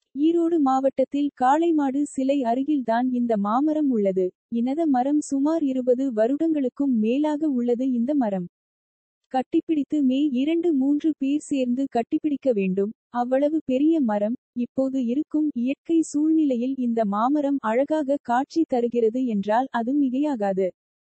ஈரோடு மாவட்டத்தில் காளைமாடு சிலை அருகில்தான் இந்த மாமரம் உள்ளது இனத மரம் சுமார் இருபது வருடங்களுக்கும் மேலாக உள்ளது இந்த மரம் கட்டிப்பிடித்து மே இரண்டு மூன்று பேர் சேர்ந்து கட்டிப்பிடிக்க வேண்டும் அவ்வளவு பெரிய மரம் இப்போது இருக்கும் இயற்கை சூழ்நிலையில் இந்த மாமரம் அழகாக காட்சி தருகிறது என்றால் அது மிகையாகாது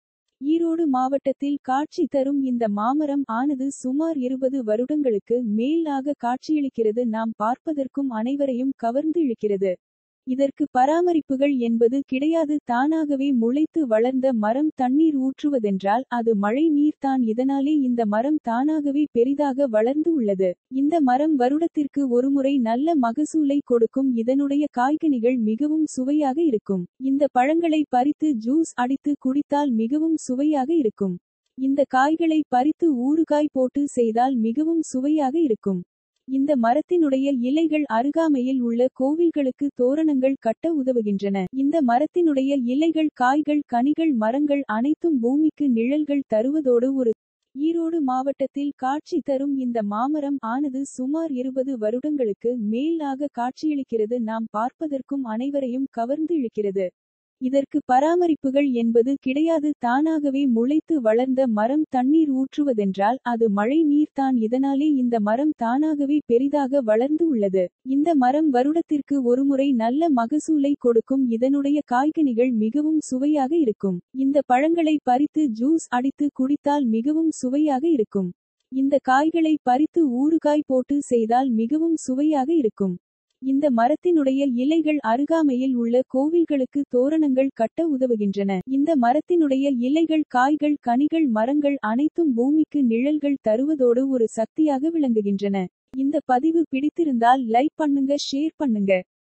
ஈரோடு மாவட்டத்தில் காட்சி தரும் இந்த மாமரம் ஆனது சுமார் இருபது வருடங்களுக்கு மேல் ஆக காட்சியளிக்கிறது நாம் பார்ப்பதற்கும் அனைவரையும் கவர்ந்து இழுக்கிறது இதற்கு பராமரிப்புகள் என்பது கிடையாது தானாகவே முளைத்து வளர்ந்த மரம் தண்ணீர் ஊற்றுவதென்றால் அது மழை நீர்தான் இதனாலே இந்த மரம் தானாகவே பெரிதாக வளர்ந்து உள்ளது இந்த மரம் வருடத்திற்கு ஒருமுறை நல்ல மகசூலை கொடுக்கும் இதனுடைய காய்கனிகள் மிகவும் சுவையாக இருக்கும் இந்த பழங்களை பறித்து ஜூஸ் அடித்து குடித்தால் மிகவும் சுவையாக இருக்கும் இந்த காய்களை பறித்து ஊறுகாய் போட்டு செய்தால் மிகவும் சுவையாக இருக்கும் இந்த மரத்தினுடைய இலைகள் அருகாமையில் உள்ள கோவில்களுக்கு தோரணங்கள் கட்ட உதவுகின்றன இந்த மரத்தினுடைய இலைகள் காய்கள் கனிகள் மரங்கள் அனைத்தும் பூமிக்கு நிழல்கள் தருவதோடு ஒரு ஈரோடு மாவட்டத்தில் காட்சி தரும் இந்த மாமரம் ஆனது சுமார் இருபது வருடங்களுக்கு மேல் ஆக காட்சியளிக்கிறது நாம் பார்ப்பதற்கும் அனைவரையும் கவர்ந்து இழுக்கிறது இதற்கு பராமரிப்புகள் என்பது கிடையாது தானாகவே முளைத்து வளர்ந்த மரம் தண்ணீர் ஊற்றுவதென்றால் அது மழை நீர்தான் இதனாலே இந்த மரம் தானாகவே பெரிதாக வளர்ந்து உள்ளது இந்த மரம் வருடத்திற்கு ஒருமுறை நல்ல மகசூலை கொடுக்கும் இதனுடைய காய்கனிகள் மிகவும் சுவையாக இருக்கும் இந்த பழங்களை பறித்து ஜூஸ் அடித்து குடித்தால் மிகவும் சுவையாக இருக்கும் இந்த காய்களை பறித்து ஊறுகாய் போட்டு செய்தால் மிகவும் சுவையாக இருக்கும் இந்த மரத்தினுடைய இலைகள் அருகாமையில் உள்ள கோவில்களுக்கு தோரணங்கள் கட்ட உதவுகின்றன இந்த மரத்தினுடைய இலைகள் காய்கள் கனிகள் மரங்கள் அனைத்தும் பூமிக்கு நிழல்கள் தருவதோடு ஒரு சக்தியாக விளங்குகின்றன இந்த பதிவு பிடித்திருந்தால் லைக் பண்ணுங்க ஷேர் பண்ணுங்க